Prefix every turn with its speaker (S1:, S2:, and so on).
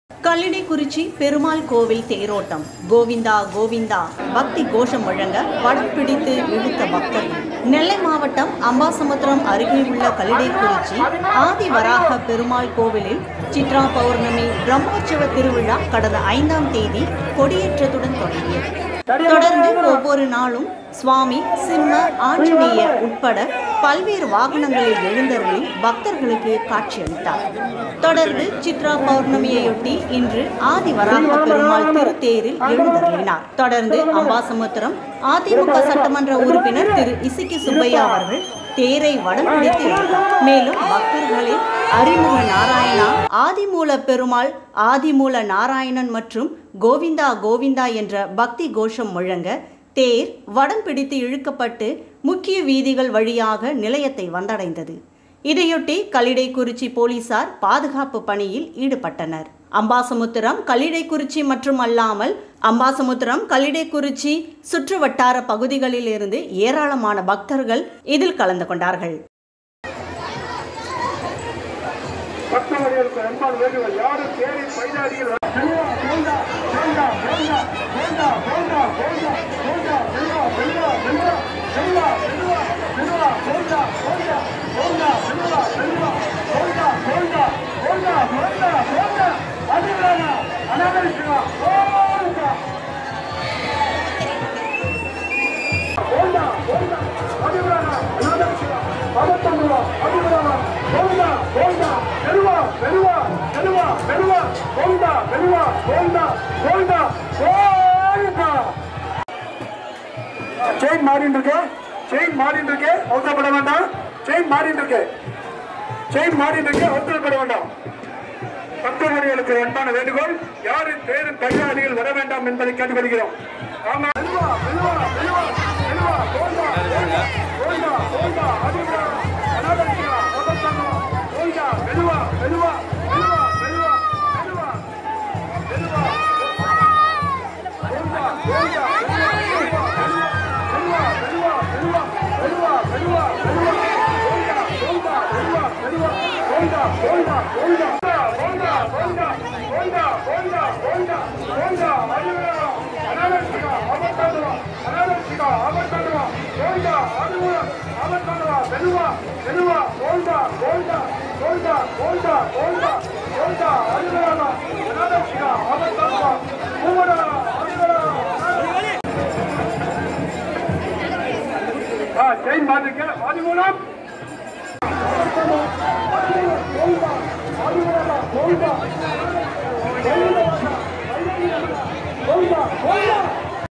S1: கல்லிடைக்குறிச்சி பெருமாள் கோவில் தேரோட்டம் கோவிந்தா கோவிந்தா பக்தி கோஷம் முழங்க வடம் பிடித்து இழுத்த பக்தர்கள் நெல்லை மாவட்டம் அம்பாசமுத்திரம் அருகே உள்ள கல்லிடைக்குறிச்சி ஆதிவராக பெருமாள் கோவிலில் சித்ரா பௌர்ணமி பிரம்மோற்சவ திருவிழா கடந்த ஐந்தாம் தேதி கொடியேற்றத்துடன் தொடங்கியது தொடர்ந்து ஒவ்வொரு நாளும் சுவாமி சிம்ம ஆஞ்சநேயர் உட்பட பல்வேறு வாகனங்களில் எழுந்தருளி பக்தர்களுக்கு காட்சியளித்தார் தொடர்ந்து சித்ரா பௌர்ணமியையொட்டி இன்று ஆதிவராக பெருமாள் திருத்தேரில் எழுந்தருளினார் தொடர்ந்து அம்பாசமுத்திரம் அதிமுக சட்டமன்ற உறுப்பினர் திரு இசிக்கி சுப்பையா அவர்கள் தேரை வடம் பிடித்து இழுத்தார் மேலும் பக்தர்களில் அறிமுக நாராயணா ஆதிமூல பெருமாள் ஆதிமூல நாராயணன் மற்றும் கோவிந்தா கோவிந்தா என்ற பக்தி கோஷம் முழங்க தேர் வடம் பிடித்து இழுக்கப்பட்டு முக்கிய வீதிகள் வழியாக நிலையத்தை வந்தடைந்தது இதையொட்டி கல்லிடைக்குறிச்சி போலீசார் பாதுகாப்பு பணியில் ஈடுபட்டனர் அம்பாசமுத்திரம் கல்லிடைக்குறிச்சி மற்றும் அல்லாமல் அம்பாசமுத்திரம் கல்லிடைக்குறிச்சி சுற்றுவட்டார பகுதிகளில் இருந்து ஏராளமான பக்தர்கள் இதில் கலந்து கொண்டார்கள்
S2: பக்தவர்களுக்கு அன்பான வேண்டுகள் யாரும் தேரை பைதாடிகள் செல்வா போண்டா போண்டா போண்டா போண்டா போண்டா போண்டா போண்டா செல்வா செல்வா செல்வா செல்வா செல்வா செல்வா போண்டா போண்டா போண்டா செல்வா செல்வா போண்டா போண்டா போண்டா போண்டா போண்டா அதிகாரா அனாதரிக்கா போண்டா போண்டா போண்டா அதிகாரா அனாதரிக்கா பதத்தமுவா அதிகாரா போண்டா போண்டா பெருவா பெருவா பெருவா பெருவா போண்டா பெருவா போண்டா போண்டா போண்டா செயின் மாறிட்டு இருக்கு செயின் மாறிட்டு இருக்கு அவசரப்பட வேண்டாம் செயின் மாறிட்டு இருக்கு செயின் மாறிட்டு இருக்கு அவசரப்பட வேண்டாம் பக்தர்களுக்கு அன்பான வேண்டுகோள் யாரும் தேரும் கையாளிகள் வர வேண்டாம் என்பதை கேட்டுக்கொள்கிறோம் ஆமா மெல்வா மெல்வா மெல்வா மெல்வா போண்டா போண்டா போண்டா போண்டா அதிகா அனாதரிக்கா அவசரமா போண்டா மெல்வா மெல்வா மெல்வா மெல்வா மெல்வா மெல்வா போண்டா போண்டா மெல்வா மெல்வா மெல்வா மெல்வா மெல்வா மெல்வா மெல்வா போண்டா போண்டா மெல்வா மெல்வா போண்டா போண்டா போண்டா போண்டா போண்டா போண்டா போண்டா போண்டா போண்டா அனாதரிக்கா அவசரமா அனாதரிக்கா அவசரமா போண்டா அதுவா அவசரமா மெல்வா மெல்வா போண்டா போண்டா போண்டா போண்டா போண்டா போண்டா அதுவா அனாதரிக்கா அவசரமா மூவடா அதுவா ஆ செயின் மாட்டுக்கு ஆதி மூலம் போண்டா போண்டா போண்டா